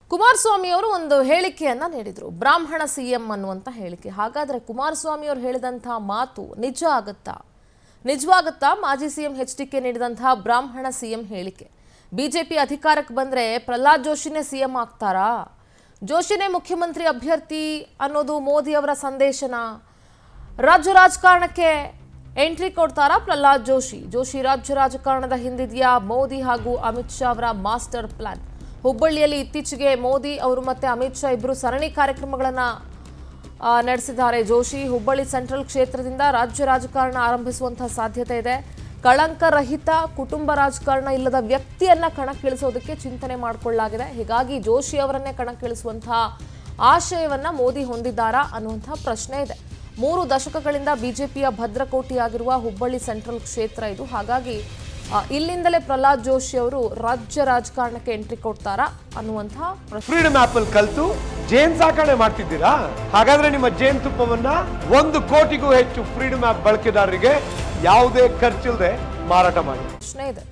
ಕುಮಾರಸ್ವಾಮಿ ಅವರು ಒಂದು ಹೇಳಿಕೆಯನ್ನ ನೀಡಿದ್ರು ಬ್ರಾಹ್ಮಣ ಸಿಎಂ ಅನ್ನುವಂಥ ಹೇಳಿಕೆ ಹಾಗಾದ್ರೆ ಕುಮಾರಸ್ವಾಮಿ ಅವರು ಹೇಳಿದಂತಹ ಮಾತು ನಿಜ ಆಗುತ್ತಾ ನಿಜವಾಗುತ್ತಾ ಮಾಜಿ ಸಿಎಂ ಎಚ್ ಡಿ ಕೆ ನೀಡಿದಂತಹ ಬ್ರಾಹ್ಮಣ ಸಿಎಂ ಹೇಳಿಕೆ ಬಿಜೆಪಿ ಅಧಿಕಾರಕ್ಕೆ ಬಂದ್ರೆ ಪ್ರಹ್ಲಾದ್ ಜೋಶಿನೇ ಸಿಎಂ ಆಗ್ತಾರಾ ಜೋಶಿನೇ ಮುಖ್ಯಮಂತ್ರಿ ಅಭ್ಯರ್ಥಿ ಅನ್ನೋದು ಮೋದಿ ಅವರ ಸಂದೇಶನ ರಾಜ್ಯ ರಾಜಕಾರಣಕ್ಕೆ ಎಂಟ್ರಿ ಕೊಡ್ತಾರಾ ಪ್ರಹ್ಲಾದ್ ಜೋಶಿ ಜೋಶಿ ರಾಜ್ಯ ರಾಜಕಾರಣದ ಹಿಂದಿದೆಯಾ ಮೋದಿ ಹಾಗೂ ಅಮಿತ್ ಶಾ ಅವರ ಮಾಸ್ಟರ್ ಪ್ಲಾನ್ ಹುಬ್ಬಳ್ಳಿಯಲ್ಲಿ ಇತ್ತೀಚೆಗೆ ಮೋದಿ ಅವರು ಮತ್ತೆ ಅಮಿತ್ ಶಾ ಇಬ್ಬರು ಸರಣಿ ಕಾರ್ಯಕ್ರಮಗಳನ್ನ ಆ, ನಡೆಸಿದ್ದಾರೆ ಜೋಶಿ ಹುಬ್ಬಳ್ಳಿ ಸೆಂಟ್ರಲ್ ಕ್ಷೇತ್ರದಿಂದ ರಾಜ್ಯ ರಾಜಕಾರಣ ಆರಂಭಿಸುವಂತಹ ಸಾಧ್ಯತೆ ಇದೆ ಕಳಂಕರಹಿತ ಕುಟುಂಬ ರಾಜಕಾರಣ ಇಲ್ಲದ ವ್ಯಕ್ತಿಯನ್ನ ಕಣಕ್ಕಿಳಿಸೋದಕ್ಕೆ ಚಿಂತನೆ ಮಾಡಿಕೊಳ್ಳಲಾಗಿದೆ ಹೀಗಾಗಿ ಜೋಶಿ ಅವರನ್ನೇ ಕಣಕ್ಕಿಳಿಸುವಂತಹ ಆಶಯವನ್ನ ಮೋದಿ ಹೊಂದಿದ್ದಾರಾ ಅನ್ನುವಂತಹ ಪ್ರಶ್ನೆ ಇದೆ ಮೂರು ದಶಕಗಳಿಂದ ಬಿಜೆಪಿಯ ಭದ್ರಕೋಟೆಯಾಗಿರುವ ಹುಬ್ಬಳ್ಳಿ ಸೆಂಟ್ರಲ್ ಕ್ಷೇತ್ರ ಇದು ಹಾಗಾಗಿ ಆ, ಇಲ್ಲಿಂದಲೇ ಪ್ರಹ್ಲಾದ್ ಜೋಶಿ ಅವರು ರಾಜ್ಯ ರಾಜಕಾರಣಕ್ಕೆ ಎಂಟ್ರಿ ಕೊಡ್ತಾರಾ ಅನ್ನುವಂತಹ ಪ್ರಶ್ನೆ ಫ್ರೀಡಮ್ ಆಪ್ ಅಲ್ಲಿ ಕಲ್ತು ಜೇನ್ ಸಾಕಣೆ ಮಾಡ್ತಿದ್ದೀರಾ ಹಾಗಾದ್ರೆ ನಿಮ್ಮ ಜೇನ್ ತುಪ್ಪವನ್ನ ಒಂದು ಕೋಟಿಗೂ ಹೆಚ್ಚು ಫ್ರೀಡಮ್ ಆಪ್ ಬಳಕೆದಾರರಿಗೆ ಯಾವುದೇ ಖರ್ಚಿಲ್ಲದೆ ಮಾರಾಟ ಮಾಡಿ ಪ್ರಶ್ನೆ ಇದೆ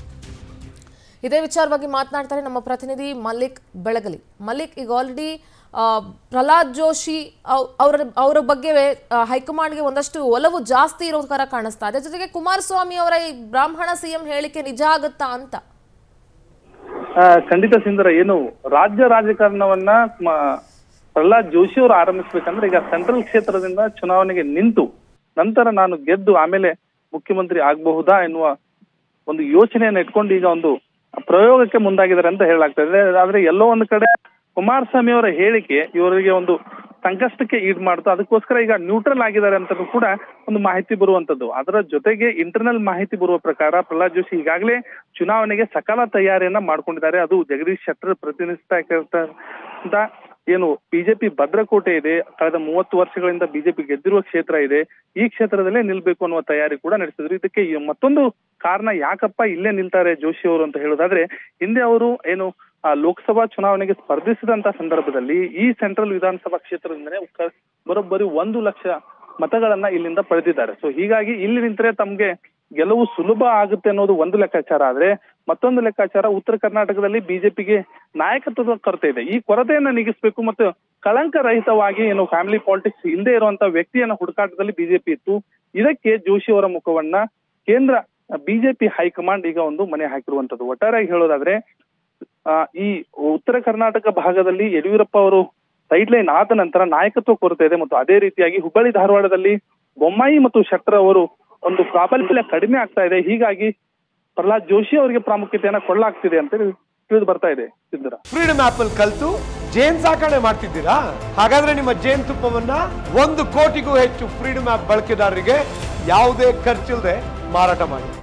ಇದೇ ವಿಚಾರವಾಗಿ ಮಾತನಾಡ್ತಾರೆ ನಮ್ಮ ಪ್ರತಿನಿಧಿ ಮಲ್ಲಿಕ್ ಬೆಳಗಲಿ ಮಲ್ಲಿಕ್ ಈಗ ಆಲ್ರೆಡಿ ಪ್ರಹ್ಲಾದ್ ಜೋಶಿ ಅವ್- ಅವರ ಅವರ ಬಗ್ಗೆ ಆ, ಹೈಕಮಾಂಡ್ಗೆ ಒಂದಷ್ಟು ಒಲವು ಜಾಸ್ತಿ ಇರೋ ತರ ಕಾಣಿಸ್ತಾ ಇದೆ ಜೊತೆಗೆ ಕುಮಾರಸ್ವಾಮಿ ಅವರ ಈ ಬ್ರಾಹ್ಮಣ ಸಿಎಂ ಹೇಳಿಕೆ ನಿಜ ಆಗುತ್ತಾ ಅಂತ ಆ, ಖಂಡಿತ ಸಿಂಧರ ಏನು ರಾಜ್ಯ ರಾಜಕಾರಣವನ್ನ ಮ- ಪ್ರಹ್ಲಾದ್ ಜೋಶಿ ಅವರು ಆರಂಭಿಸ್ಬೇಕಂದ್ರೆ ಈಗ ಸೆಂಟ್ರಲ್ ಕ್ಷೇತ್ರದಿಂದ ಚುನಾವಣೆಗೆ ನಿಂತು ನಂತರ ನಾನು ಗೆದ್ದು ಆಮೇಲೆ ಮುಖ್ಯಮಂತ್ರಿ ಆಗಬಹುದಾ ಎನ್ನುವ ಒಂದು ಯೋಚನೆಯನ್ನ ಇಟ್ಕೊಂಡು ಈಗ ಒಂದು ಪ್ರಯೋಗಕ್ಕೆ ಮುಂದಾಗಿದ್ದಾರೆ ಅಂತ ಹೇಳಲಾಗ್ತಾ ಇದೆ ಆದ್ರೆ ಎಲ್ಲೋ ಒಂದು ಕಡೆ ಕುಮಾರಸ್ವಾಮಿ ಅವರ ಹೇಳಿಕೆ ಇವರಿಗೆ ಒಂದು ಸಂಕಷ್ಟಕ್ಕೆ ಈಡ್ ಮಾಡ್ತು ಅದಕ್ಕೋಸ್ಕರ ಈಗ ನ್ಯೂಟ್ರಲ್ ಆಗಿದ್ದಾರೆ ಅಂತ ಕೂಡ ಒಂದು ಮಾಹಿತಿ ಬರುವಂತದ್ದು ಅದರ ಜೊತೆಗೆ ಇಂಟರ್ನಲ್ ಮಾಹಿತಿ ಬರುವ ಪ್ರಕಾರ ಪ್ರಹ್ಲಾದ್ ಜೋಶಿ ಈಗಾಗಲೇ ಚುನಾವಣೆಗೆ ಸಕಲ ತಯಾರಿಯನ್ನ ಮಾಡ್ಕೊಂಡಿದ್ದಾರೆ ಅದು ಜಗದೀಶ್ ಶೆಟ್ಟರ್ ಪ್ರತಿನಿಧಿಸ್ತಾ ಇರ್ತಕ್ಕಂಥ ಏನು ಬಿಜೆಪಿ ಭದ್ರಕೋಟೆ ಇದೆ ಕಳೆದ ಮೂವತ್ತು ವರ್ಷಗಳಿಂದ ಬಿಜೆಪಿ ಗೆದ್ದಿರುವ ಕ್ಷೇತ್ರ ಇದೆ ಈ ಕ್ಷೇತ್ರದಲ್ಲೇ ನಿಲ್ಬೇಕು ಅನ್ನುವ ತಯಾರಿ ಕೂಡ ನಡೆಸಿದ್ರು ಇದಕ್ಕೆ ಈ ಮತ್ತೊಂದು ಕಾರಣ ಯಾಕಪ್ಪ ಇಲ್ಲೇ ನಿಲ್ತಾರೆ ಜೋಶಿ ಅವರು ಅಂತ ಹೇಳೋದಾದ್ರೆ ಹಿಂದೆ ಅವರು ಏನು ಆ, ಲೋಕಸಭಾ ಚುನಾವಣೆಗೆ ಸ್ಪರ್ಧಿಸಿದಂತ ಸಂದರ್ಭದಲ್ಲಿ ಈ ಸೆಂಟ್ರಲ್ ವಿಧಾನಸಭಾ ಕ್ಷೇತ್ರದಿಂದಲೇ ಕ- ಬರೋಬ್ಬರಿ ಒಂದು ಲಕ್ಷ ಮತಗಳನ್ನ ಇಲ್ಲಿಂದ ಪಡೆದಿದ್ದಾರೆ ಸೊ ಹೀಗಾಗಿ ಇಲ್ಲಿ ನಿಂತರೆ ತಮ್ಗೆ ಗೆಲುವು ಸುಲಭ ಆಗುತ್ತೆ ಅನ್ನೋದು ಒಂದು ಲೆಕ್ಕಾಚಾರ ಆದ್ರೆ ಮತ್ತೊಂದು ಲೆಕ್ಕಾಚಾರ ಉತ್ತರ ಕರ್ನಾಟಕದಲ್ಲಿ ಬಿಜೆಪಿಗೆ ನಾಯಕತ್ವದ ಕೊರತೆ ಇದೆ ಈ ಕೊರತೆಯನ್ನ ನೀಗಿಸಬೇಕು ಮತ್ತು ಕಳಂಕ ರಹಿತವಾಗಿ ಏನು ಫ್ಯಾಮಿಲಿ ಪಾಲಿಟಿಕ್ಸ್ ಇಲ್ಲದೆ ಇರುವಂತ ವ್ಯಕ್ತಿಯನ್ನ ಹುಡುಕಾಟದಲ್ಲಿ ಬಿಜೆಪಿ ಇತ್ತು ಇದಕ್ಕೆ ಜೋಶಿ ಅವರ ಮುಖವನ್ನ ಕೇಂದ್ರ ಬಿಜೆಪಿ ಹೈಕಮಾಂಡ್ ಈಗ ಒಂದು ಮನೆ ಹಾಕಿರುವಂತದ್ದು ಒಟ್ಟಾರೆಯಾಗಿ ಹೇಳೋದಾದ್ರೆ ಆ, ಈ ಉತ್ತರ ಕರ್ನಾಟಕ ಭಾಗದಲ್ಲಿ ಯಡಿಯೂರಪ್ಪ ಅವರು ಸೈಡ್ ಲೈನ್ ಆದ ನಂತರ ನಾಯಕತ್ವ ಕೊರತೆ ಇದೆ ಮತ್ತು ಅದೇ ರೀತಿಯಾಗಿ ಹುಬ್ಬಳ್ಳಿ ಧಾರವಾಡದಲ್ಲಿ ಬೊಮ್ಮಾಯಿ ಮತ್ತು ಶೆಟ್ಟರ್ ಅವರು ಒಂದು ಪ್ರಾಬಲ್ಯ ಕಡಿಮೆ ಆಗ್ತಾ ಇದೆ ಹೀಗಾಗಿ ಪ್ರಹ್ಲಾದ್ ಜೋಶಿ ಅವರಿಗೆ ಪ್ರಾಮುಖ್ಯತೆಯನ್ನ ಕೊಳ್ಳಾಗ್ತಿದೆ ಅಂತ ಹೇಳಿ ತಿಳಿದು ಬರ್ತಾ ಇದೆ ಸಿದ್ದರ ಫ್ರೀಡಮ್ ಆಪ್ ಅಲ್ಲಿ ಕಲ್ತು ಜೇನ್ ಸಾಕಣೆ ಮಾಡ್ತಿದ್ದೀರಾ ಹಾಗಾದ್ರೆ ನಿಮ್ಮ ಜೇನ್ ತುಪ್ಪವನ್ನ ಒಂದು ಕೋಟಿಗೂ ಹೆಚ್ಚು ಫ್ರೀಡಮ್ ಆಪ್ ಬಳಕೆದಾರರಿಗೆ ಯಾವುದೇ ಖರ್ಚಿಲ್ಲದೆ ಮಾರಾಟ ಮಾಡಿ